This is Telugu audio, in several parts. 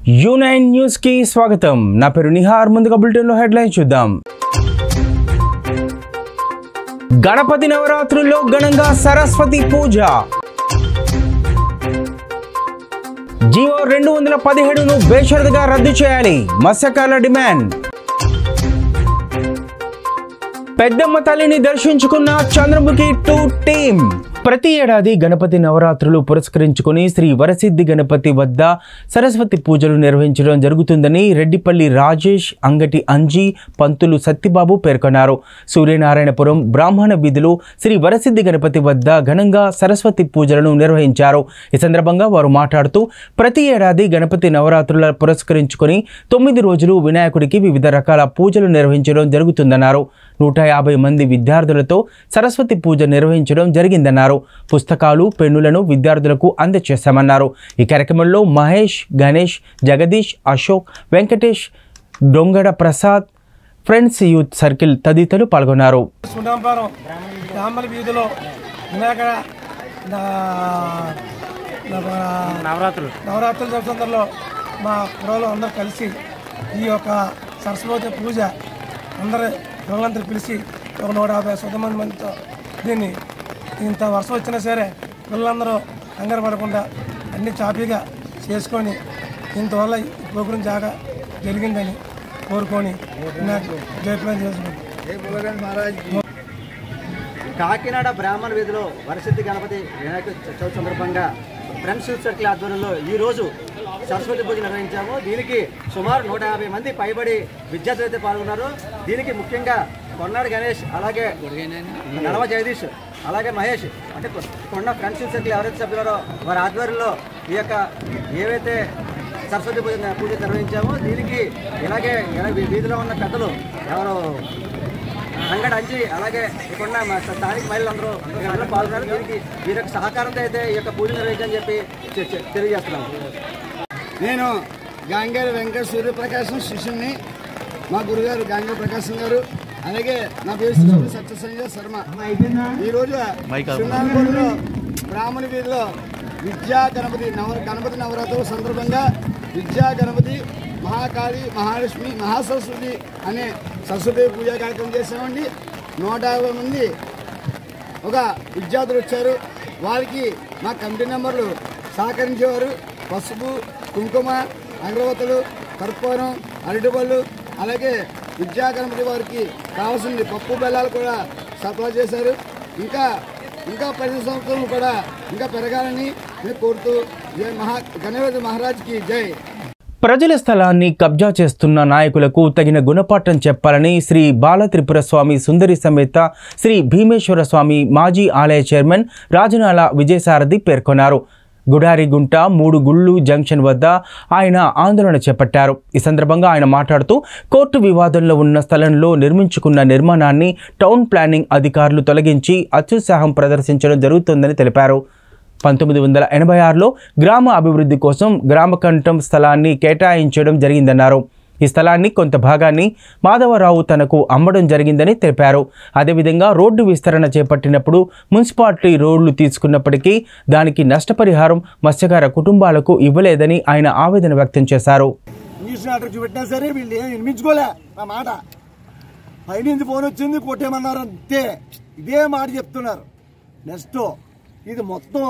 యూ నైన్ న్యూస్ కి స్వాగతం నా పేరు నిహార్ ముందుగా బులెటిన్ లో హెడ్లైన్ చూద్దాం గణపతి నవరాత్రుల్లో ఘనంగా సరస్వతి పూజ జియో రెండు వందల పదిహేడును బేషరతుగా రద్దు చేయాలి మత్స్యకారుల డిమాండ్ పెద్దమ్మ తల్లిని దర్శించుకున్న చంద్రముఖి టూ టీం ప్రతి ఏడాది గణపతి నవరాత్రులు పురస్కరించుకుని శ్రీ వరసిద్ధి గణపతి వద్ద సరస్వతి పూజలు నిర్వహించడం జరుగుతుందని రెడ్డిపల్లి రాజేష్ అంగటి అంజీ పంతులు సత్యబాబు పేర్కొన్నారు సూర్యనారాయణపురం బ్రాహ్మణ వీధిలో శ్రీ వరసిద్ధి గణపతి వద్ద ఘనంగా సరస్వతి పూజలను నిర్వహించారు ఈ సందర్భంగా వారు మాట్లాడుతూ ప్రతి ఏడాది గణపతి నవరాత్రుల పురస్కరించుకొని తొమ్మిది రోజులు వినాయకుడికి వివిధ రకాల పూజలు నిర్వహించడం జరుగుతుందన్నారు నూట యాభై మంది విద్యార్థులతో సరస్వతి పూజ నిర్వహించడం జరిగిందన్నారు పుస్తకాలు పెన్నులను విద్యార్థులకు అందజేశామన్నారు ఈ కార్యక్రమంలో Mahesh Ganesh Jagadish Ashok Venkatesh Dongada Prasad friends youth circle తదితరులు పాల్గొన్నారు సునాంపురం బ్రాహ్మణ వీధిలో వినాయక నా- నా- నవరాత్రులు నవరాత్రుల సందర్భంలో మా కుర్రలు అందరూ కలిసి ఈ యొక్క సరస్వతి పూజ అందరు పిల్లలందరూ పిలిచి ఒక నూట యాభై శత మంది మందితో దీన్ని ఇంత వర్షం వచ్చినా సరే పిల్లలందరూ కంగారు పడకుండా అన్ని చాపీగా చేసుకొని ఇంతవల్ల ఈ ప్రోగ్రాం జాగా జరిగిందని కోరుకొని నాకు జయప్రదం చేసుకుంటాను కాకినాడ బ్రాహ్మణ వీధిలో వరసిద్ధి గణపతి వినాయక చవితి సందర్భంగా ఫ్రెండ్స్ యూత్ సర్కిల్ ఆధ్వర్యంలో ఈ రోజు సరస్వతి పూజ నిర్వహించాము దీనికి సుమారు నూట యాభై మంది పైబడి విద్యార్థులు అయితే పాల్గొన్నారు దీనికి ముఖ్యంగా కొన్నాడు గణేష్ అలాగే నడవ జగదీష్ అలాగే మహేష్ అంటే కొన్న ఫ్రెండ్స్ యూత్ సర్కిల్ ఎవరైతే సభ్యులారో వారి ఆధ్వర్యంలో ఈ యొక్క ఏవైతే సరస్వతి పూజ పూజ నిర్వహించామో దీనికి ఇలాగే ఇలా వీధిలో ఉన్న పెద్దలు ఎవరు అంగడి అంచి అలాగే ఇక్కడ మా స్థానిక మహిళలందరూ అందరూ పాల్గొన్నారు దీనికి వీరి యొక్క సహకారంతో అయితే ఈ యొక్క పూజ నిర్వహించని చెప్పి చె- చె- తెలియజేస్తున్నాము నేను గాంగేరు వెంకట సూర్యప్రకాశం శిష్యుని మా గురుగారు గాంగేరు ప్రకాశం గారు అలాగే నా పేరు శ్రీ సత్యసంజయ శర్మ ఈరోజు శ్రీనారాయణపూర్లో బ్రాహ్మణ వీధిలో విద్యా గణపతి నవ గణపతి నవరాత్రుల సందర్భంగా విద్యా గణపతి మహాకాళి మహాలక్ష్మి మహాసరస్వతి అనే సరస్వతి పూజా కార్యక్రమం చేసామండి నూట యాభై మంది ఒక విద్యార్థులు వచ్చారు వారికి మా కమిటీ నెంబర్లు సహకరించేవారు పసుపు కుంకుమ అగరవత్తులు కర్పూరం అరటిపళ్ళు అలాగే విద్యా గణపతి వారికి కావాల్సిన పప్పు బెల్లాలు కూడా సప్లై చేశారు ఇంకా ఇంకా పది సంవత్సరాలు కూడా ఇంకా పెరగాలని నేను కోరుతూ జై మహా గణపతి మహారాజ్కి జై ప్రజల స్థలాన్ని కబ్జా చేస్తున్న నాయకులకు తగిన గుణపాఠం చెప్పాలని శ్రీ బాల త్రిపుర స్వామి సుందరి సమేత శ్రీ భీమేశ్వర స్వామి మాజీ ఆలయ చైర్మన్ రాజనాల విజయసారథి పేర్కొన్నారు గుడారిగుంట మూడు గుళ్ళు జంక్షన్ వద్ద ఆయన ఆందోళన చేపట్టారు ఈ సందర్భంగా ఆయన మాట్లాడుతూ కోర్టు వివాదంలో ఉన్న స్థలంలో నిర్మించుకున్న నిర్మాణాన్ని టౌన్ ప్లానింగ్ అధికారులు తొలగించి అత్యుత్సాహం ప్రదర్శించడం జరుగుతోందని తెలిపారు పంతొమ్మిది వందల ఎనభై ఆరులో గ్రామ అభివృద్ధి కోసం గ్రామకంఠం స్థలాన్ని కేటాయించడం జరిగిందన్నారు ఈ స్థలాన్ని కొంత భాగాన్ని మాధవరావు తనకు అమ్మడం జరిగిందని తెలిపారు అదేవిధంగా రోడ్డు విస్తరణ చేపట్టినప్పుడు మున్సిపాలిటీ రోడ్లు తీసుకున్నప్పటికీ దానికి నష్టపరిహారం మత్స్యకార కుటుంబాలకు ఇవ్వలేదని ఆయన ఆవేదన వ్యక్తం చేశారు ఇంగ్లీష్ నాటకు చూపెట్టినా సరే వీళ్ళు ఏం వినిపించుకోలే నా మాట పైనుంచి ఫోన్ వచ్చింది కొట్టేమన్నారు అంతే ఇదే మాట చెప్తున్నారు నెక్స్ట్ ఇది మొత్తం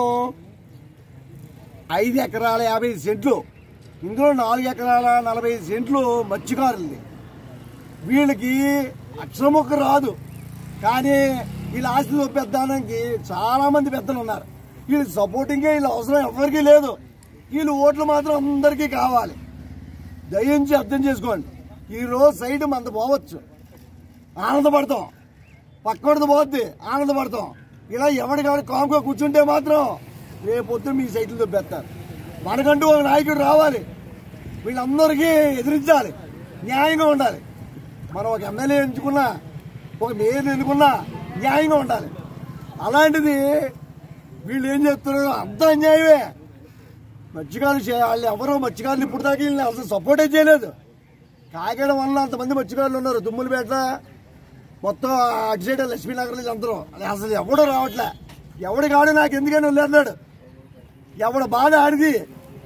ఐదు ఎకరాల యాభై సెంట్లు ఇందులో నాలుగు ఎకరాల నలభై సెంట్లు మత్స్యకారులది వీళ్ళకి అక్షరముక్క రాదు కానీ వీళ్ళ ఆస్తిలో పెద్దానికి చాలా మంది పెద్దలు ఉన్నారు వీళ్ళు సపోర్టింగే వీళ్ళ అవసరం ఎవరికీ లేదు వీళ్ళు ఓట్లు మాత్రం అందరికీ కావాలి దయించి అర్థం చేసుకోండి ఈ రోజు సైడ్ మంత పోవచ్చు ఆనందపడతాం పక్కడిది పోద్ది ఆనందపడతాం ఇలా ఎవరికెవరి కాముగా కూర్చుంటే మాత్రం రేపొద్దు మీ సైట్లు దొబ్బేస్తారు మనకంటూ ఒక నాయకుడు రావాలి వీళ్ళందరికీ ఎదిరించాలి న్యాయంగా ఉండాలి మనం ఒక ఎమ్మెల్యే ఎంచుకున్నా ఒక మేయర్ ఎన్నుకున్నా న్యాయంగా ఉండాలి అలాంటిది వీళ్ళు ఏం చేస్తున్నారు అంత అన్యాయమే మత్స్యకారులు చే- వాళ్ళు ఎవరో మత్స్యకారులు ఇప్పుడు దాకా వీళ్ళని అసలు సపోర్టే చేయలేదు కాకినాడ వల్ల అంతమంది మత్స్యకారులు ఉన్నారు దుమ్ములపేట మొత్తం అటు సైడ్ లక్ష్మీనగర్ నుంచి అందరూ అది అసలు ఎవడో రావట్లే ఎవడు కాడు నాకు ఎందుకని వదిలేస్తున్నాడు ఎవడ బాధ ఆడిది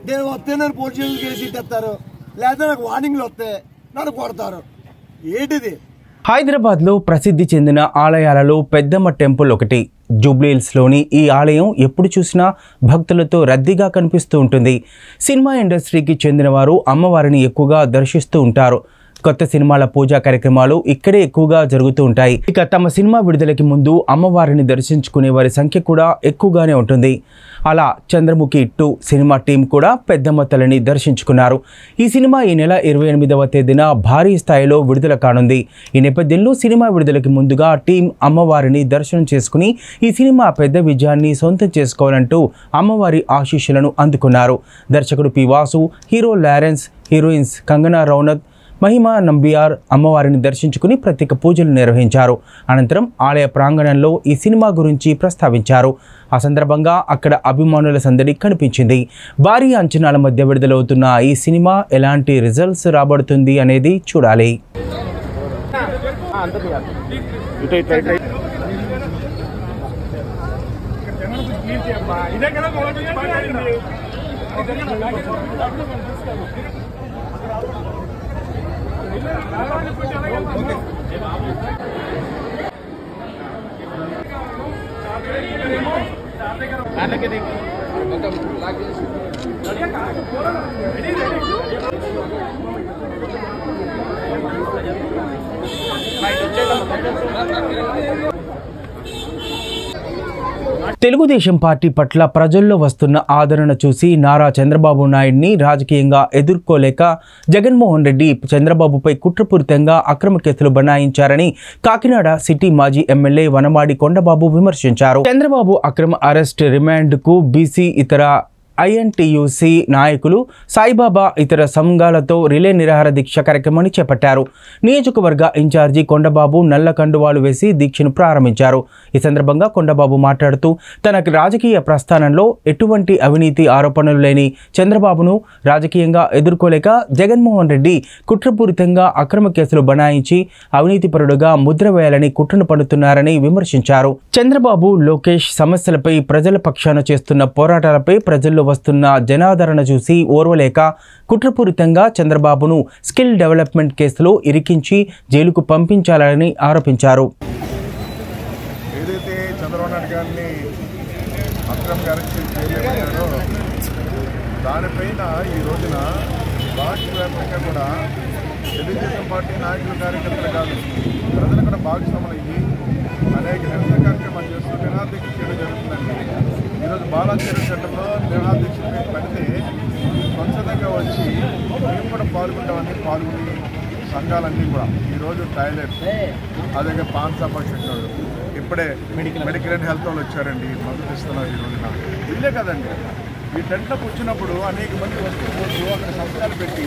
నేను వస్తే నన్ను పోలీస్ స్టేషన్కి వేసి తెస్తారు లేదా నాకు వార్నింగ్లు వస్తాయి నన్ను కొడతారు ఏంటిది హైదరాబాద్లో ప్రసిద్ధి చెందిన ఆలయాలలో పెద్దమ్మ టెంపుల్ ఒకటి జూబ్లీహిల్స్లోని ఈ ఆలయం ఎప్పుడు చూసినా భక్తులతో రద్దీగా కనిపిస్తూ ఉంటుంది సినిమా ఇండస్ట్రీకి చెందిన వారు అమ్మవారిని ఎక్కువగా దర్శిస్తూ ఉంటారు కొత్త సినిమాల పూజా కార్యక్రమాలు ఇక్కడే ఎక్కువగా జరుగుతూ ఉంటాయి ఇక తమ సినిమా విడుదలకి ముందు అమ్మవారిని దర్శించుకునే వారి సంఖ్య కూడా ఎక్కువగానే ఉంటుంది అలా చంద్రముఖి టూ సినిమా టీం కూడా పెద్దమ్మ తల్లిని దర్శించుకున్నారు ఈ సినిమా ఈ నెల ఇరవై ఎనిమిదవ తేదీన భారీ స్థాయిలో విడుదల కానుంది ఈ నేపథ్యంలో సినిమా విడుదలకి ముందుగా టీం అమ్మవారిని దర్శనం చేసుకుని ఈ సినిమా పెద్ద విజయాన్ని సొంతం చేసుకోవాలంటూ అమ్మవారి ఆశీస్సులను అందుకున్నారు దర్శకుడు P Vasu hero Lawrence heroines Kangana Ranaut Mahima Nambiar అమ్మవారిని దర్శించుకుని ప్రత్యేక పూజలు నిర్వహించారు అనంతరం ఆలయ ప్రాంగణంలో ఈ సినిమా గురించి ప్రస్తావించారు ఆ సందర్భంగా అక్కడ అభిమానుల సందడి కనిపించింది భారీ అంచనాల మధ్య విడుదలవుతున్న ఈ సినిమా ఎలాంటి రిజల్ట్స్ రాబడుతుంది అనేది చూడాలి తెలుగుదేశం పార్టీ పట్ల ప్రజల్లో వస్తున్న ఆదరణ చూసి నారా చంద్రబాబు నాయుడిని రాజకీయంగా ఎదుర్కోలేక జగన్మోహన్ రెడ్డి చంద్రబాబుపై కుట్రపూరితంగా అక్రమ కేసులు బనాయించారని కాకినాడ సిటీ మాజీ ఎమ్మెల్యే వనమాడి కొండబాబు విమర్శించారు చంద్రబాబు అక్రమ అరెస్ట్ రిమాండ్కు బీసీ ఇతర ఐఎన్టీయూసీ నాయకులు సాయిబాబా ఇతర సంఘాలతో రిలే నిరాహార దీక్ష కార్యక్రమాన్ని చేపట్టారు నియోజకవర్గ ఇన్ఛార్జి కొండబాబు నల్ల కండువాలు వేసి దీక్షను ప్రారంభించారు ఈ సందర్భంగా కొండబాబు మాట్లాడుతూ తన రాజకీయ ప్రస్థానంలో ఎటువంటి అవినీతి ఆరోపణలు లేని చంద్రబాబును రాజకీయంగా ఎదుర్కోలేక జగన్మోహన్ రెడ్డి కుట్రపూరితంగా అక్రమ కేసులు బనాయించి అవినీతిపరుడుగా ముద్ర వేయాలని కుట్రను పన్నుతున్నారని విమర్శించారు చంద్రబాబు లోకేష్ సమస్యలపై ప్రజల పక్షాన చేస్తున్న పోరాటాలపై ప్రజల్లో వస్తున్న జనాదరణ చూసి ఓర్వలేక కుట్రపూరితంగా చంద్రబాబును స్కిల్ డెవలప్మెంట్ కేసులో ఇరికించి జైలుకు పంపించాలని ఆరోపించారు ఏదైతే చంద్రబాబు నాయుడు గారిని అక్రమంగా అరెస్ట్ చేసి జైలు పెట్టారో దానిపైన ఈ రోజున రాష్ట్ర వ్యాప్తంగా కూడా తెలుగుదేశం పార్టీ నాయకులు కార్యకర్తలు కాదు ప్రజలు కూడా భాగస్వాములు అయ్యి అనేక నిరసన కార్యక్రమాలు చేస్తూ నిరాదీక్ష చేయడం జరుగుతుందండి ఈరోజు బాలాచీర సెంటర్లో నిరాదీక్ష మీద పెడితే స్వచ్ఛతంగా వచ్చి మేము కూడా పాల్గొంటామని పాల్గొని సంఘాలన్నీ కూడా ఈరోజు టాయిలెట్ అదే పాన్ సాపా సెక్టర్ ఇప్పుడే మెడికల్ మెడికల్ అండ్ హెల్త్ వాళ్ళు వచ్చారండి మద్దతు ఇస్తున్నారు ఈ రోజున ఇల్లే కదండి ఈ టెంట్లోకి వచ్చినప్పుడు అనేక మంది వస్తూ పోతూ అక్కడ సంస్థలు పెట్టి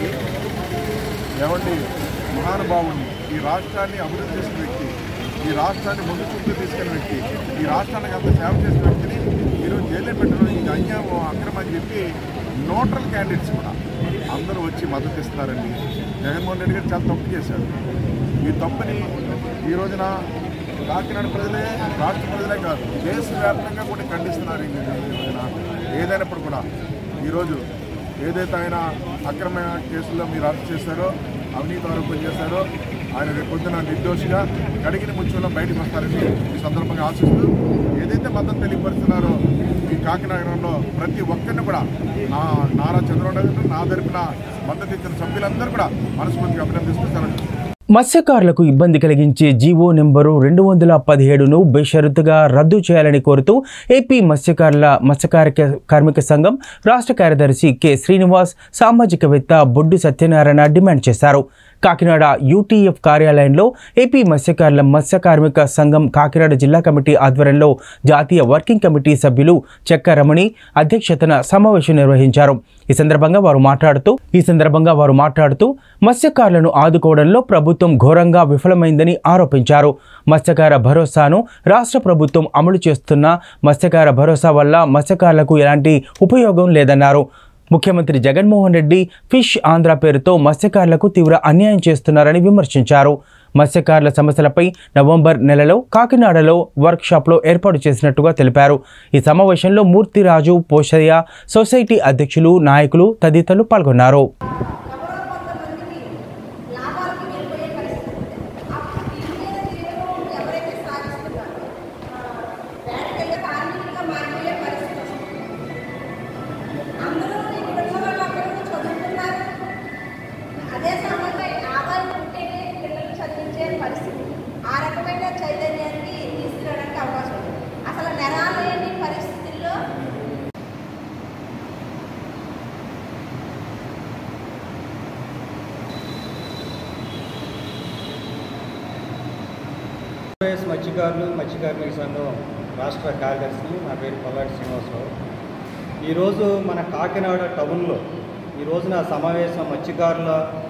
ఏమండి మహానుభావుని ఈ రాష్ట్రాన్ని అభివృద్ధి చేసిన వ్యక్తి ఈ రాష్ట్రాన్ని ముందు చూపుతూ తీసుకెళ్ళిన వ్యక్తి ఈ రాష్ట్రానికి అంత సేవ చేసిన వ్యక్తిని ఈరోజు జైల్లో పెట్టడం ఇది అన్యాయం అక్రమం అని చెప్పి న్యూట్రల్ క్యాండిడేట్స్ కూడా అందరూ వచ్చి మద్దతు ఇస్తున్నారండి జగన్మోహన్ రెడ్డి గారు చాలా తప్పు చేశారు ఈ తప్పుని ఈ రోజున కాకినాడ ప్రజలే రాష్ట్ర ప్రజలే కాదు దేశవ్యాప్తంగా కూడా ఖండిస్తున్నారు ఈ రోజున ఏదైనప్పుడు కూడా ఈరోజు ఏదైతే ఆయన అక్రమ కేసుల్లో మీరు అరెస్ట్ చేశారో అవినీతి ఆరోపణ చేశారో ఆయన రేపు పొద్దున నిర్దోషిగా కడిగిన ముచ్చులో బయటకు వస్తారని ఈ సందర్భంగా ఆశిస్తూ ఏదైతే మద్దతు తెలియపరుస్తున్నారో ఈ కాకినగరంలో ప్రతి ఒక్కరిని కూడా నా నారా చంద్రబాబు నాయుడు నా తరపున మద్దతు ఇచ్చిన సభ్యులందరూ కూడా మనస్ఫూర్తిగా అభినందిస్తున్నారని మత్స్యకారులకు ఇబ్బంది కలిగించే జీవో నెంబరు రెండు వందల పదిహేడును బేషరతుగా రద్దు చేయాలని కోరుతూ ఏపీ మత్స్యకారుల మత్స్యకారిక కార్మిక సంఘం రాష్ట్ర కార్యదర్శి కె శ్రీనివాస్ సామాజికవేత్త బొడ్డు సత్యనారాయణ డిమాండ్ చేశారు కాకినాడ యూటీఎఫ్ కార్యాలయంలో ఏపీ మత్స్యకారుల మత్స్య కార్మిక సంఘం కాకినాడ జిల్లా కమిటీ ఆధ్వర్యంలో జాతీయ వర్కింగ్ కమిటీ సభ్యులు చెక్క రమణి అధ్యక్షతన సమావేశం నిర్వహించారు ఈ సందర్భంగా వారు మాట్లాడుతూ ఈ సందర్భంగా వారు మాట్లాడుతూ మత్స్యకారులను ఆదుకోవడంలో ప్రభుత్వం ఘోరంగా విఫలమైందని ఆరోపించారు మత్స్యకార భరోసాను రాష్ట్ర ప్రభుత్వం అమలు చేస్తున్న మత్స్యకార భరోసా వల్ల మత్స్యకారులకు ఎలాంటి ఉపయోగం లేదన్నారు ముఖ్యమంత్రి జగన్మోహన్ రెడ్డి ఫిష్ ఆంధ్ర పేరుతో మత్స్యకారులకు తీవ్ర అన్యాయం చేస్తున్నారని విమర్శించారు మత్స్యకారుల సమస్యలపై నవంబర్ నెలలో కాకినాడలో వర్క్షాప్లో ఏర్పాటు చేసినట్టుగా తెలిపారు ఈ సమావేశంలో మూర్తిరాజు పోషయ్య సొసైటీ అధ్యక్షులు నాయకులు తదితరులు పాల్గొన్నారు లాభాలకి వెళ్ళిపోయే పరిస్థితి అప్పుడు దీని మీద తీవ్రం ఎవరైతే సాగిస్తున్నారో వేటకెళ్ళే కార్మికులుగా మారిపోయే పరిస్థితి వస్తుంది అందరూ ఇక్కడ ఉన్న వాళ్ళందరూ చదువుతున్నారు అదే సమయంలో లాభాలు ఉంటేనే పిల్లలు చదివించే పరిస్థితి ఆ రకమైన చైతన్యానికి తీసుకురావడానికి అవకాశం ఉంది అసలు నెరాలేని పరిస్థితుల్లో ఆంధ్రప్రదేశ్ మత్స్యకారులు మత్స్యకార్మిక సంఘం రాష్ట్ర కార్యదర్శిని నా పేరు పల్లాటి శ్రీనివాసరావు ఈరోజు మన కాకినాడ టౌన్లో ఈ రోజున సమావేశం మత్స్యకారుల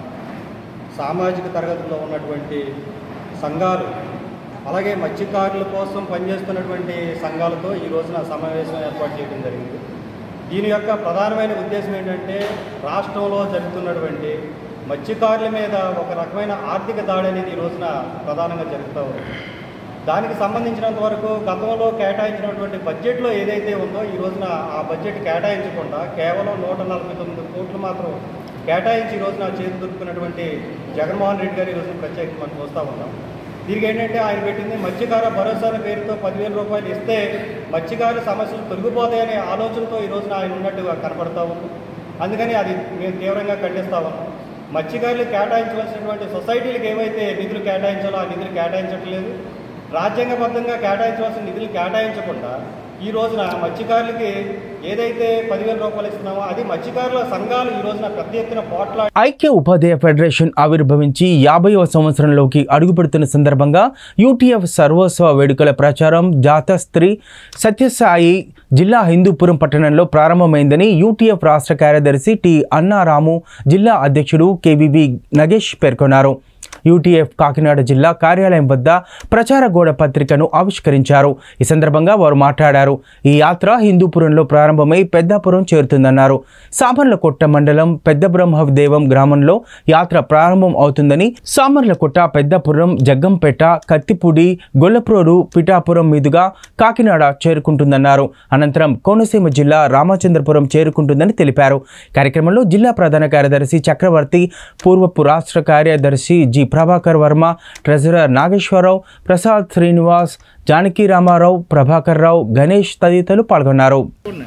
సామాజిక తరగతిలో ఉన్నటువంటి సంఘాలు అలాగే మత్స్యకారుల కోసం పనిచేస్తున్నటువంటి సంఘాలతో ఈ రోజున సమావేశం ఏర్పాటు చేయడం జరిగింది దీని యొక్క ప్రధానమైన ఉద్దేశం ఏంటంటే రాష్ట్రంలో జరుగుతున్నటువంటి మత్స్యకారుల మీద ఒక రకమైన ఆర్థిక దాడి అనేది ఈ రోజున ప్రధానంగా జరుగుతూ ఉంది దానికి సంబంధించినంత వరకు గతంలో కేటాయించినటువంటి బడ్జెట్లో ఏదైతే ఉందో ఈ రోజున ఆ బడ్జెట్ కేటాయించకుండా కేవలం నూట నలభై తొమ్మిది కోట్లు మాత్రం కేటాయించి ఈ రోజున చేతి దొరుకుతున్నటువంటి జగన్మోహన్ రెడ్డి గారు ఈ రోజున ప్రత్యేకంగా మనం చూస్తూ ఉన్నాం దీనికి ఏంటంటే ఆయన పెట్టింది మత్స్యకార భరోసా అనే పేరుతో పదివేల రూపాయలు ఇస్తే మత్స్యకారుల సమస్యలు తొలగిపోతాయనే ఆలోచనతో ఈ రోజున ఆయన ఉన్నట్టుగా కనపడతా ఉంది అందుకని అది మేము తీవ్రంగా ఖండిస్తా ఉన్నాం మత్స్యకారులు కేటాయించవలసినటువంటి సొసైటీలకు ఏవైతే నిధులు కేటాయించాలో ఆ నిధులు కేటాయించట్లేదు రాజ్యాంగబద్ధంగా కేటాయించవలసిన నిధులు కేటాయించకుండా ఈ రోజున మత్స్యకారులకి ఏదైతే పదివేల రూపాయలు ఇస్తున్నామో అది మత్స్యకారుల సంఘాలు ఈ రోజున పెద్ద ఎత్తున పోట్లా ఐక్య ఉపాధ్యాయ ఫెడరేషన్ ఆవిర్భవించి యాభైవ సంవత్సరంలోకి అడుగుపెడుతున్న సందర్భంగా యూటీఎఫ్ సర్వోత్సవ వేడుకల ప్రచారం జాతస్త్రీ సత్యసాయి జిల్లా హిందూపురం పట్టణంలో ప్రారంభమైందని యూటీఎఫ్ రాష్ట్ర కార్యదర్శి టి అన్నారాము జిల్లా అధ్యక్షుడు కేబీబీ నగేష్ పేర్కొన్నారు యూటీఎఫ్ కాకినాడ జిల్లా కార్యాలయం వద్ద ప్రచార గోడ పత్రికను ఆవిష్కరించారు ఈ సందర్భంగా వారు మాట్లాడారు ఈ యాత్ర హిందూపురంలో ప్రారంభమై పెద్దాపురం చేరుతుందన్నారు సామర్లకొట్ట మండలం పెద్ద బ్రహ్మదేవం గ్రామంలో యాత్ర ప్రారంభం అవుతుందని సామర్లకొట్ట పెద్దపురం జగ్గంపేట కత్తిపూడి గొల్లప్రోలు పిఠాపురం మీదుగా కాకినాడ చేరుకుంటుందన్నారు అనంతరం కోనసీమ జిల్లా రామచంద్రపురం చేరుకుంటుందని తెలిపారు కార్యక్రమంలో జిల్లా ప్రధాన కార్యదర్శి చక్రవర్తి పూర్వపు రాష్ట్ర కార్యదర్శి జి ప్రభాకర్ వర్మ ట్రెజరర్ నాగేశ్వరరావు ప్రసాద్ శ్రీనివాస్ జానకి రామారావు ప్రభాకర్ రావు గణేష్ తదితరులు పాల్గొన్నారు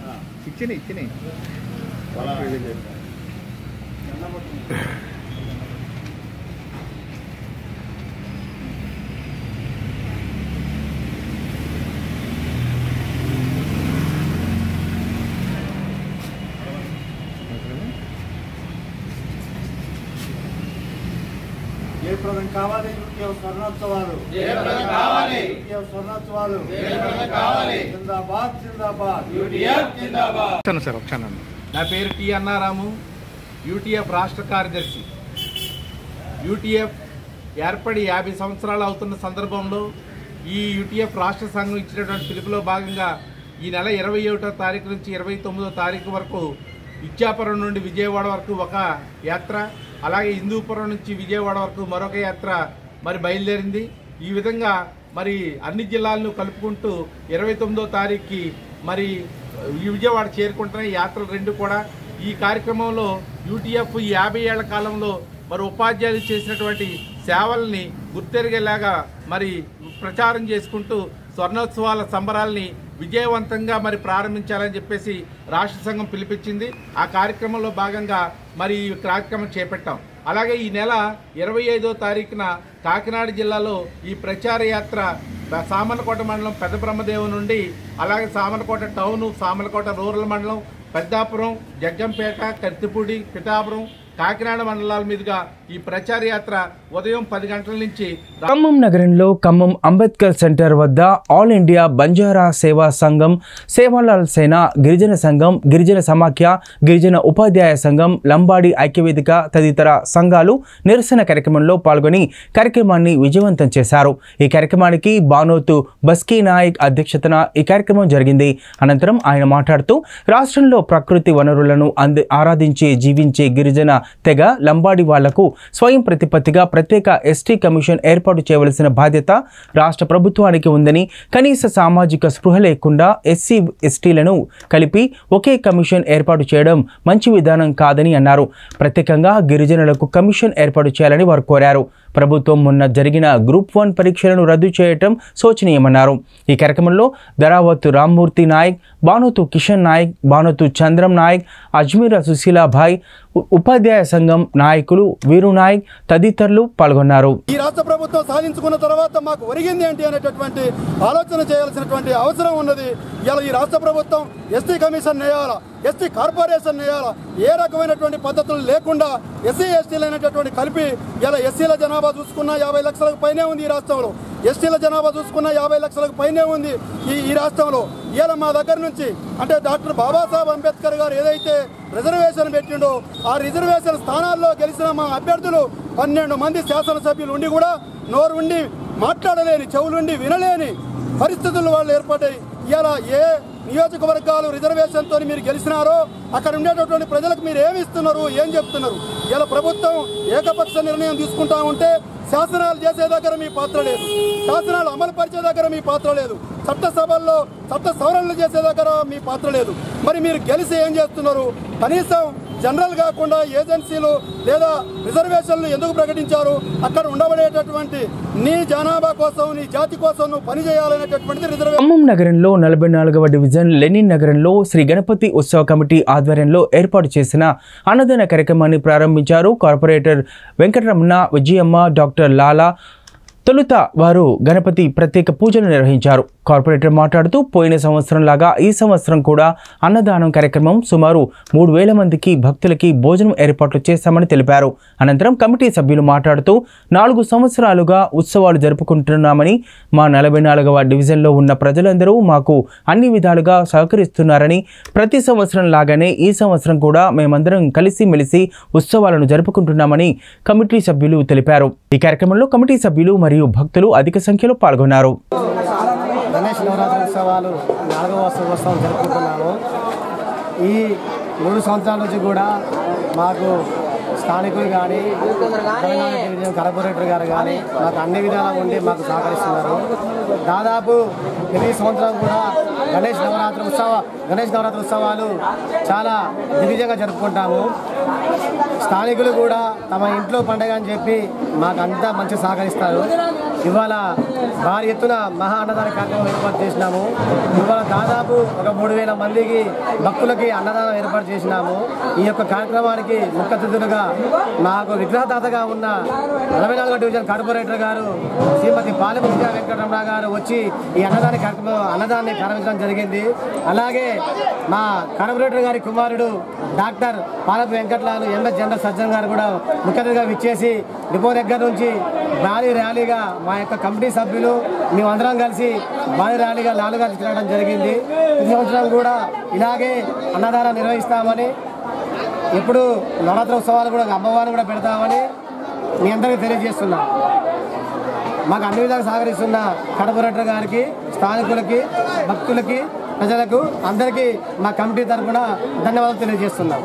జయప్రదం కావాలి యూటీఎఫ్ స్వర్ణోత్సవాలు జయప్రదం కావాలి యూటీఎఫ్ స్వర్ణోత్సవాలు జయప్రదం కావాలి జిందాబాద్ జిందాబాద్ వచ్చాను సార్ వచ్చాను నా పేరు టి అన్నారాము యూటీఎఫ్ రాష్ట్ర కార్యదర్శి యూటీఎఫ్ ఏర్పడి యాభై సంవత్సరాలు అవుతున్న సందర్భంలో ఈ యూటీఎఫ్ రాష్ట్ర సంఘం ఇచ్చినటువంటి పిలుపులో భాగంగా ఈ నెల ఇరవై ఒకటో తారీఖు నుంచి ఇరవై తొమ్మిదో తారీఖు వరకు ఇచ్చాపురం నుండి విజయవాడ వరకు ఒక యాత్ర అలాగే హిందూపురం నుంచి విజయవాడ వరకు మరొక యాత్ర మరి బయలుదేరింది ఈ విధంగా మరి అన్ని జిల్లాలను కలుపుకుంటూ ఇరవై తొమ్మిదో తారీఖుకి మరి ఈ విజయవాడ చేరుకుంటున్న ఈ యాత్రలు రెండు కూడా ఈ కార్యక్రమంలో యూటీఎఫ్ ఈ యాభై ఏళ్ల కాలంలో మరి ఉపాధ్యాయులు చేసినటువంటి సేవల్ని గుర్తెరిగేలాగా మరి ప్రచారం చేసుకుంటూ స్వర్ణోత్సవాల సంబరాల్ని విజయవంతంగా మరి ప్రారంభించాలని చెప్పేసి రాష్ట్ర సంఘం పిలిపించింది ఆ కార్యక్రమంలో భాగంగా మరి ఈ కార్యక్రమం చేపట్టాం అలాగే ఈ నెల ఇరవై ఐదో తారీఖున కాకినాడ జిల్లాలో ఈ ప్రచార యాత్ర బ- సామర్లకోట మండలం పెద్ద బ్రహ్మదేవం నుండి అలాగే సామర్లకోట టౌన్ సామర్లకోట రూరల్ మండలం పెద్దాపురం జగ్గంపేట కత్తిపూడి పిఠాపురం కాకినాడ మండలాల మీదుగా ఈ ప్రచార యాత్ర ఉదయం పది గంటల నుంచి ఖమ్మం నగరంలో ఖమ్మం అంబేద్కర్ సెంటర్ వద్ద ఆల్ ఇండియా బంజారా సేవా సంఘం సేవాలాల్ సేన గిరిజన సంఘం గిరిజన సమాఖ్య గిరిజన ఉపాధ్యాయ సంఘం లంబాడి ఐక్యవేదిక తదితర సంఘాలు నిరసన కార్యక్రమంలో పాల్గొని కార్యక్రమాన్ని విజయవంతం చేశారు ఈ కార్యక్రమానికి బానోతు బస్కీ నాయక్ అధ్యక్షతన ఈ కార్యక్రమం జరిగింది అనంతరం ఆయన మాట్లాడుతూ రాష్ట్రంలో ప్రకృతి వనరులను అంది ఆరాధించే జీవించే గిరిజన తెగ లంబాడి వాళ్లకు స్వయం ప్రతిపత్తిగా ప్రత్యేక ఎస్టీ కమిషన్ ఏర్పాటు చేయవలసిన బాధ్యత రాష్ట్ర ప్రభుత్వానికి ఉందని కనీస సామాజిక స్పృహ లేకుండా ఎస్సీ ఎస్టీలను కలిపి ఒకే కమిషన్ ఏర్పాటు చేయడం మంచి విధానం కాదని అన్నారు ప్రత్యేకంగా గిరిజనులకు కమిషన్ ఏర్పాటు చేయాలని వారు కోరారు ప్రభుత్వం మొన్న జరిగిన గ్రూప్ వన్ పరీక్షలను రద్దు చేయటం శోచనీయమన్నారు ఈ కార్యక్రమంలో ధరావత్ రామ్మూర్తి నాయక్ బానోతు కిషన్ నాయక్ బానోతు చంద్రం నాయక్ అజ్మీర్ సుశీలాభాయ్ ఉ- ఉపాధ్యాయ సంఘం నాయకులు వీరు నాయక్ తదితరులు పాల్గొన్నారు ఈ రాష్ట్ర ప్రభుత్వం సాధించుకున్న తర్వాత మాకు ఒరిగింది ఏంటి అనేటటువంటి ఆలోచన చేయాల్సినటువంటి అవసరం ఉన్నది ఇలా ఈ రాష్ట్ర ప్రభుత్వం ఎస్టీ కమిషన్ వేయాలా ఎస్టీ కార్పొరేషన్ వేయాలా ఏ రకమైనటువంటి పద్ధతులు లేకుండా ఎస్సీ ఎస్టీలు అనేటటువంటి కలిపి ఇలా ఎస్సీల జనాభా చూసుకున్న యాభై లక్షలకు పైనే ఉంది ఈ రాష్ట్రంలో ఎస్టీల జనాభా చూసుకున్న యాభై లక్షలకు పైనే ఉంది ఈ ఈ రాష్ట్రంలో ఇలా మా దగ్గర నుంచి అంటే డాక్టర్ బాబాసాహెబ్ అంబేద్కర్ గారు ఏదైతే రిజర్వేషన్ పెట్టిండో ఆ రిజర్వేషన్ స్థానాల్లో గెలిచిన మా అభ్యర్థులు పన్నెండు మంది శాసనసభ్యులు ఉండి కూడా నోరు ఉండి మాట్లాడలేని చెవులుండి వినలేని పరిస్థితులు వాళ్ళు ఏర్పడ్డాయి ఇలా ఏ నియోజకవర్గాలు రిజర్వేషన్తో మీరు గెలిచినారో అక్కడ ఉండేటటువంటి ప్రజలకు మీరు ఏమి ఇస్తున్నారు ఏం చెప్తున్నారు ఇలా ప్రభుత్వం ఏకపక్ష నిర్ణయం తీసుకుంటా ఉంటే శాసనాలు చేసే దగ్గర మీ పాత్ర లేదు శాసనాలు అమలు పరిచే దగ్గర మీ పాత్ర లేదు చట్టసభల్లో చట్ట సవరణలు చేసే దగ్గర మీ పాత్ర లేదు మరి మీరు గెలిచి ఏం చేస్తున్నారు కనీసం జనరల్ కాకుండా ఏజెన్సీలు లేదా రిజర్వేషన్లు ఎందుకు ప్రకటించారు అక్కడ ఉండబడేటటువంటి నీ జనాభా కోసం నీ జాతి కోసం నువ్వు పనిచేయాలనేటటువంటిది రిజర్వేషన్ ఖమ్మం నగరంలో నలభై నాలుగవ డివిజన్ లెనిన్ నగరంలో శ్రీ గణపతి ఉత్సవ కమిటీ ఆధ్వర్యంలో ఏర్పాటు చేసిన అన్నదాన కార్యక్రమాన్ని ప్రారంభించారు కార్పొరేటర్ వెంకటరమణ విజయమ్మ డాక్టర్ లాలా తొలుత వారు గణపతి ప్రత్యేక పూజలు నిర్వహించారు కార్పొరేటర్ మాట్లాడుతూ పోయిన సంవత్సరం లాగా ఈ సంవత్సరం కూడా అన్నదానం కార్యక్రమం సుమారు మూడు వేల మందికి భక్తులకి భోజనం ఏర్పాట్లు చేశామని తెలిపారు అనంతరం కమిటీ సభ్యులు మాట్లాడుతూ నాలుగు సంవత్సరాలుగా ఉత్సవాలు జరుపుకుంటున్నామని మా నలభై నాలుగవ డివిజన్లో ఉన్న ప్రజలందరూ మాకు అన్ని విధాలుగా సహకరిస్తున్నారని ప్రతి సంవత్సరం లాగానే ఈ సంవత్సరం కూడా మేమందరం కలిసిమెలిసి ఉత్సవాలను జరుపుకుంటున్నామని కమిటీ సభ్యులు తెలిపారు ఈ కార్యక్రమంలో కమిటీ సభ్యులు మరియు భక్తులు అధిక సంఖ్యలో పాల్గొన్నారు గణేష్ నవరాత్రి ఉత్సవాలు నాలుగవ ఉత్సవం జరుపుకుంటున్నాము ఈ మూడు సంవత్సరాల నుంచి కూడా మాకు స్థానికులు కానీ తెలంగాణ డివిజన్ కార్పొరేటర్ గారు కానీ మాకు అన్ని విధాలా ఉండి మాకు సహకరిస్తున్నారు దాదాపు ప్రతి సంవత్సరం కూడా గణేష్ నవరాత్రి ఉత్సవ గణేష్ నవరాత్రి ఉత్సవాలు చాలా దిగ్విజయంగా జరుపుకుంటాము స్థానికులు కూడా తమ ఇంట్లో పండగ అని చెప్పి మాకు అంతా మంచి సహకరిస్తారు ఇవాళ భారీ ఎత్తున మహా అన్నదాన కార్యక్రమం ఏర్పాటు చేసినాము ఇవాళ దాదాపు ఒక మూడు వేల మందికి భక్తులకి అన్నదానం ఏర్పాటు చేసినాము ఈ యొక్క కార్యక్రమానికి ముఖ్య అతిథులుగా మాకు విగ్రహదాతగా ఉన్న నలభై నాలుగో డివిజన్ కార్పొరేటర్ గారు శ్రీమతి పాలెం విజయ వెంకటరమణ గారు వచ్చి ఈ అన్నదాన కార్యక్రమం అన్నదాన్ని ప్రారంభించడం జరిగింది అలాగే మా కార్పొరేటర్ గారి కుమారుడు doctor Palapu Venkatalalu MS general Sajjan గారు కూడా ముఖ్య అతిథిగా విచ్చేసి డిపో దగ్గర నుంచి భారీ ర్యాలీగా మా యొక్క కమిటీ సభ్యులు మేమందరం కలిసి భారీ ర్యాలీగా లాలుగా తీసుకురావడం జరిగింది ఈ సంవత్సరం కూడా ఇలాగే అన్నదానం నిర్వహిస్తామని ఇప్పుడు నవరాత్రి ఉత్సవాలు కూడా అమ్మవారిని కూడా పెడతామని మీ అందరికీ తెలియజేస్తున్నాం మాకు అన్ని విధాలు సహకరిస్తున్న కార్పొరేటర్ గారికి స్థానికులకి భక్తులకి ప్రజలకు అందరికీ మా కమిటీ తరఫున ధన్యవాదాలు తెలియజేస్తున్నాం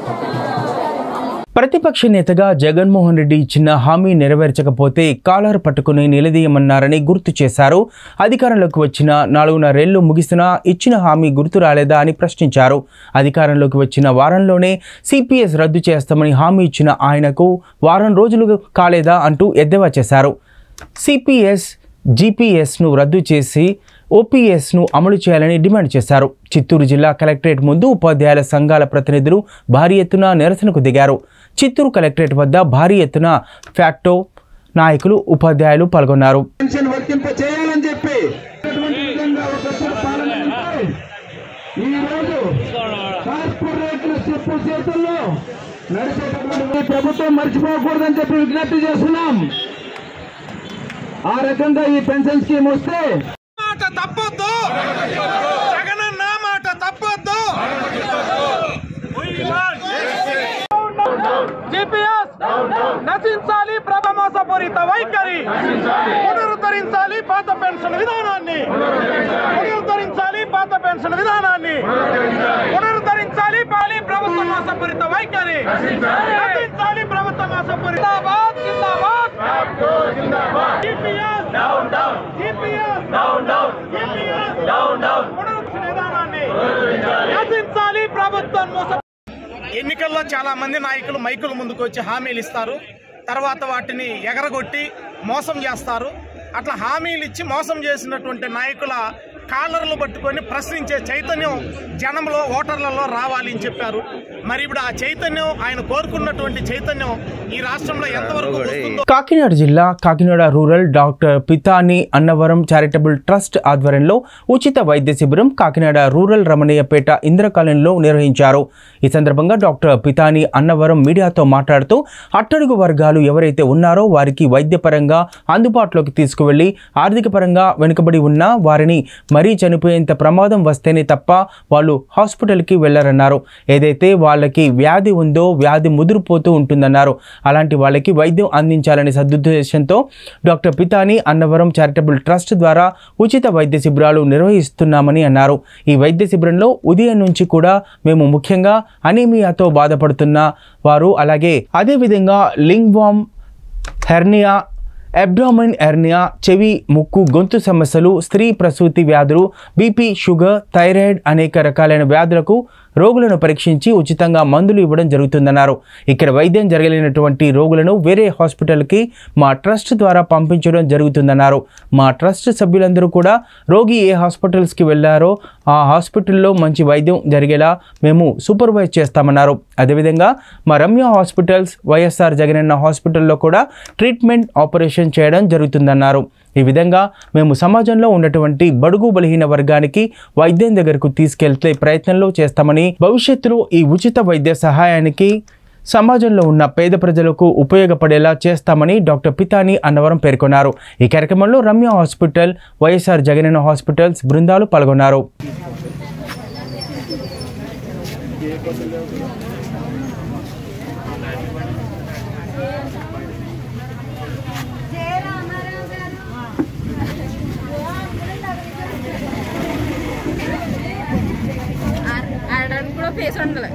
ప్రతిపక్ష నేతగా జగన్మోహన్ రెడ్డి ఇచ్చిన హామీ నెరవేర్చకపోతే కాలర్ పట్టుకుని నిలదీయమన్నారని గుర్తు చేశారు అధికారంలోకి వచ్చిన నాలుగున్నరేళ్లు ముగిసినా ఇచ్చిన హామీ గుర్తు రాలేదా అని ప్రశ్నించారు అధికారంలోకి వచ్చిన వారంలోనే సిపిఎస్ రద్దు చేస్తామని హామీ ఇచ్చిన ఆయనకు వారం రోజులు కాలేదా అంటూ ఎద్దేవా చేశారు సిపిఎస్ జీపీఎస్ను రద్దు చేసి ఓపీఎస్ను అమలు చేయాలని డిమాండ్ చేశారు చిత్తూరు జిల్లా కలెక్టరేట్ ముందు ఉపాధ్యాయుల సంఘాల ప్రతినిధులు భారీ ఎత్తున నిరసనకు దిగారు చిత్తూరు కలెక్టరేట్ వద్ద భారీ ఎత్తున ఫ్యాక్టో నాయకులు ఉపాధ్యాయులు పాల్గొన్నారు పెన్షన్ వర్తింప చేయాలని చెప్పి అటువంటి విధంగా ఒకప్పుడు పార్లమెంట్లో ఈ రోజు కార్పొరేట్ల చెప్పు చేతుల్లో నడిచేటటువంటి ఈ ప్రభుత్వం మర్చిపోకూడదని చెప్పి విజ్ఞప్తి చేస్తున్నాం ఆ రకంగా ఈ పెన్షన్ స్కీమ్ వస్తే మాట తప్పొద్దు జగనన్న మాట తప్పొద్దు జిపిఎస్ నశించాలి ప్రభమోసపూరిత వైఖరి పునరుద్ధరించాలి పాత పెన్షన్ విధానాన్ని పునరుద్ధరించాలి పాత పెన్షన్ విధానాన్ని పునరుద్ధరించాలి పాలి ప్రభుత్వ ప్రభుత్వ మోసపూరిత వైఖరి నశించాలి ప్రభుత్వ మోసపూరిత జిందాబాద్ జిందాబాద్ GPS down down GPS down down GPS down down పునరుద్ధరణ విధానాన్ని నశించాలి ప్రభుత్వం మోస ఎన్నికల్లో చాలా మంది నాయకులు మైకుల ముందుకు వచ్చి హామీలు ఇస్తారు తర్వాత వాటిని ఎగరగొట్టి మోసం చేస్తారు అట్లా హామీలు ఇచ్చి మోసం చేసినటువంటి నాయకుల కాలర్లు పట్టుకొని ప్రశ్నించే చైతన్యం జనంలో ఓటర్లలో రావాలి అని చెప్పారు మరి ఇప్పుడు ఆ చైతన్యం ఆయన కోరుకున్నటువంటి చైతన్యం ఈ రాష్ట్రంలో ఎంతవరకు వస్తుందో కాకినాడ జిల్లా Kakinada rural doctor Pithani Annavaram charitable trust ఆధ్వర్యంలో ఉచిత వైద్య శిబిరం కాకినాడ రూరల్ రమణీయపేట ఇంద్రకాలనీలో నిర్వహించారు ఈ సందర్భంగా డాక్టర్ పితాని అన్నవరం మీడియాతో మాట్లాడుతూ అట్టడుగు వర్గాలు ఎవరైతే ఉన్నారో వారికి వైద్యపరంగా అందుబాటులోకి తీసుకువెళ్లి ఆర్థిక పరంగా వెనుకబడి ఉన్న వారిని మరీ చనిపోయేంత ప్రమాదం వస్తేనే తప్ప వాళ్ళు హాస్పిటల్కి వెళ్లరన్నారు ఏదైతే వాళ్ళకి వ్యాధి ఉందో వ్యాధి ముదిరిపోతూ ఉంటుందన్నారు అలాంటి వాళ్ళకి వైద్యం అందించాలనే సదుద్దేశంతో doctor Pithani Annavaram charitable trust ద్వారా ఉచిత వైద్య శిబిరాలు నిర్వహిస్తున్నామని అన్నారు ఈ వైద్య శిబిరంలో ఉదయం నుంచి కూడా మేము ముఖ్యంగా అనీమియాతో బాధపడుతున్న వారు అలాగే అదేవిధంగా లింగ్ వామ్ హెర్నియా అబ్డామిన్ ఎర్నియా చెవి ముక్కు గొంతు సమస్యలు స్త్రీ ప్రసూతి వ్యాధులు బీపీ షుగర్ థైరాయిడ్ అనేక రకాలైన వ్యాధులకు రోగులను పరీక్షించి ఉచితంగా మందులు ఇవ్వడం జరుగుతుందన్నారు ఇక్కడ వైద్యం జరగలేనటువంటి రోగులను వేరే హాస్పిటల్కి మా ట్రస్ట్ ద్వారా పంపించడం జరుగుతుందన్నారు మా ట్రస్ట్ సభ్యులందరూ కూడా రోగి ఏ హాస్పిటల్స్కి వెళ్ళారో ఆ హాస్పిటల్లో మంచి వైద్యం జరిగేలా మేము సూపర్వైజ్ చేస్తామన్నారు అదేవిధంగా మా రమ్య హాస్పిటల్స్ వైఎస్ఆర్ జగనన్న హాస్పిటల్లో కూడా ట్రీట్మెంట్ ఆపరేషన్ చేయడం జరుగుతుందన్నారు ఈ విధంగా మేము సమాజంలో ఉన్నటువంటి బడుగు బలహీన వర్గానికి వైద్యం దగ్గరకు తీసుకెళ్తే ప్రయత్నంలో చేస్తామని భవిష్యత్తులో ఈ ఉచిత వైద్య సహాయానికి సమాజంలో ఉన్న పేద ప్రజలకు ఉపయోగపడేలా చేస్తామని డాక్టర్ పితాని అన్నవరం పేర్కొన్నారు ఈ కార్యక్రమంలో Ramya hospital YSR Jagananna hospitals బృందాలు పాల్గొన్నారు ఆడడానికి కూడా ఫేస్ ఉండాలి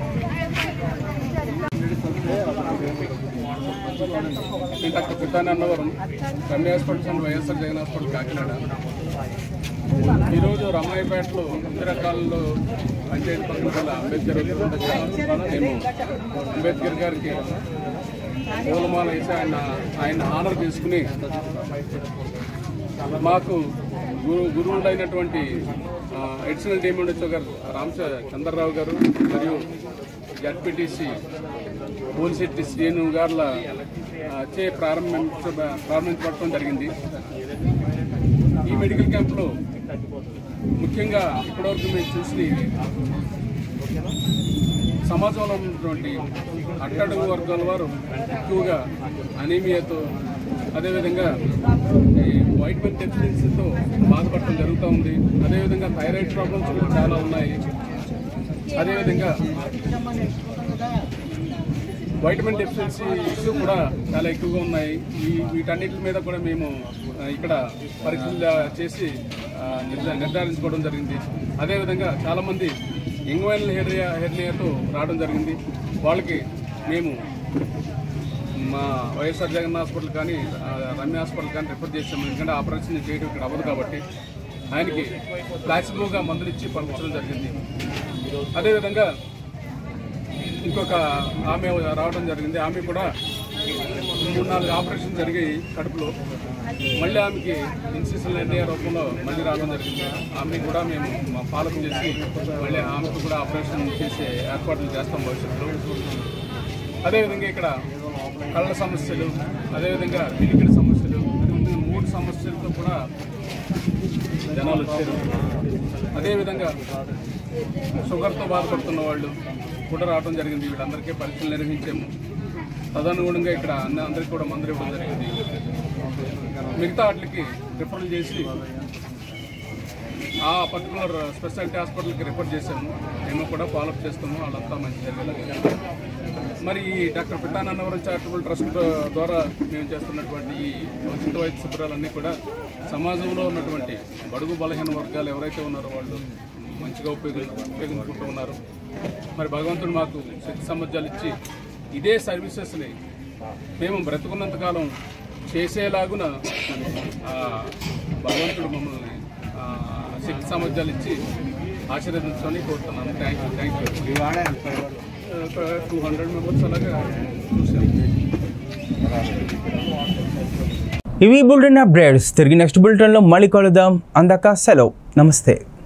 నేను doctor Pithani Annavaram Ramya hospitals and YSR Jagan hospital Kakinada ఈరోజు రమాయిపేటలో ఇందిరా కాలంలో పంచాయతీ పక్కన గల అంబేద్కర్ విగ్రహం దగ్గర నేను అంబేద్కర్ గారికి పూలమాల వేసి ఆయన ఆయన ఆనర్ తీసుకుని మాకు గురు గురువులైనటువంటి ఎడిషనల్ డిఎంఎండ్ గారు రామచ చంద్రరావు గారు మరియు జడ్పీటీసీ పోలిశెట్టి శ్రీను గారుల ఆ, చే ప్రారంభించ ప్రారంభించబడటం జరిగింది ఈ మెడికల్ క్యాంప్లో ముఖ్యంగా ఇప్పటివరకు మేము చూసి సమాజంలో ఉన్నటువంటి అట్టడుగు వర్గాల వారు ఎక్కువగా అనీమియాతో అదేవిధంగా ఈ వైటమిన్ డెఫిషియన్సీతో బాధపడటం జరుగుతూ ఉంది అదేవిధంగా థైరాయిడ్ ప్రాబ్లమ్స్ కూడా చాలా ఉన్నాయి అదేవిధంగా వైటమిన్ డెఫిషియన్సీ ఇష్యూ కూడా చాలా ఎక్కువగా ఉన్నాయి ఈ వీటన్నిటి మీద కూడా మేము ఆ, ఇక్కడ పరీక్షలు చేసి ఆ, నిర్ధా నిర్ధారించుకోవడం జరిగింది అదేవిధంగా చాలామంది ఇంగ్వైనల్ హెర్నియా హెర్నియాతో రావడం జరిగింది వాళ్ళకి మేము మా వైఎస్ఆర్ జగన్ హాస్పిటల్ కానీ ఆ, రమ్య హాస్పిటల్ కానీ రిఫర్ చేసాము ఎందుకంటే ఆపరేషన్ చేయడం ఇక్కడ అవ్వదు కాబట్టి ఆయనకి ప్లాసిబోగా మందులు ఇచ్చి పంపించడం జరిగింది అదేవిధంగా ఇంకొక ఆమె రావడం జరిగింది ఆమె కూడా మూడు నాలుగు ఆపరేషన్ జరిగాయి కడుపులో మళ్ళీ ఆమెకి ఇన్సిషన్ ఎన్ఏ రూపంలో మళ్ళీ రావడం జరిగింది ఆమె కూడా మేము మా పాలన చేసి మళ్ళీ ఆమెకు కూడా ఆపరేషన్ చేసే ఏర్పాట్లు చేస్తాం భవిష్యత్తులో అదేవిధంగా ఇక్కడ కళ్ళ సమస్యలు అదేవిధంగా వినికిడి సమస్యలు అదేవిధంగా మూడు సమస్యలతో కూడా జనాలు వచ్చారు అదేవిధంగా షుగర్తో బాధపడుతున్న వాళ్ళు కూడా రావడం జరిగింది వీళ్ళందరికీ పరీక్షలు నిర్వహించాము తదనుగుణంగా ఇక్కడ అన్ని అందరికీ కూడా మందులు ఇవ్వడం జరిగింది మిగతా వాటికి రిఫరల్ చేసి ఆ పర్టికులర్ స్పెషాలిటీ హాస్పిటల్కి రిఫర్ చేసాము మేము కూడా ఫాలోఅప్ చేస్తాము వాళ్ళంతా మంచి జరిగేలాగా మరి ఈ డాక్టర్ పితానన్నవరం చారిటబుల్ ట్రస్ట్ ద్వారా మేము చేస్తున్నటువంటి ఈ ఉచిత వైద్య శిబిరాలన్నీ కూడా సమాజంలో ఉన్నటువంటి బడుగు బలహీన వర్గాలు ఎవరైతే ఉన్నారో వాళ్ళు మంచిగా ఉపయోగ ఉపయోగించుకుంటూ ఉన్నారు మరి భగవంతుడు మాకు శక్తి సామర్థ్యాలు ఇచ్చి ఇదే సర్వీసెస్ని మేము బ్రతుకున్నంతకాలం చేసేలాగున ఆ, భగవంతుడు మమ్మల్ని ఆ, శక్తి సామర్థ్యాలు ఇచ్చి ఆశీర్వదించమని కోరుతున్నాను థ్యాంక్ యూ థ్యాంక్ యూ ఒక టూ హండ్రెడ్ మెంబర్స్ అలాగా చూసాను ఇవి బులెటిన్ అప్డేట్స్ తిరిగి నెక్స్ట్ బులెటిన్లో మళ్ళీ కలుద్దాం అందాక సెలవు నమస్తే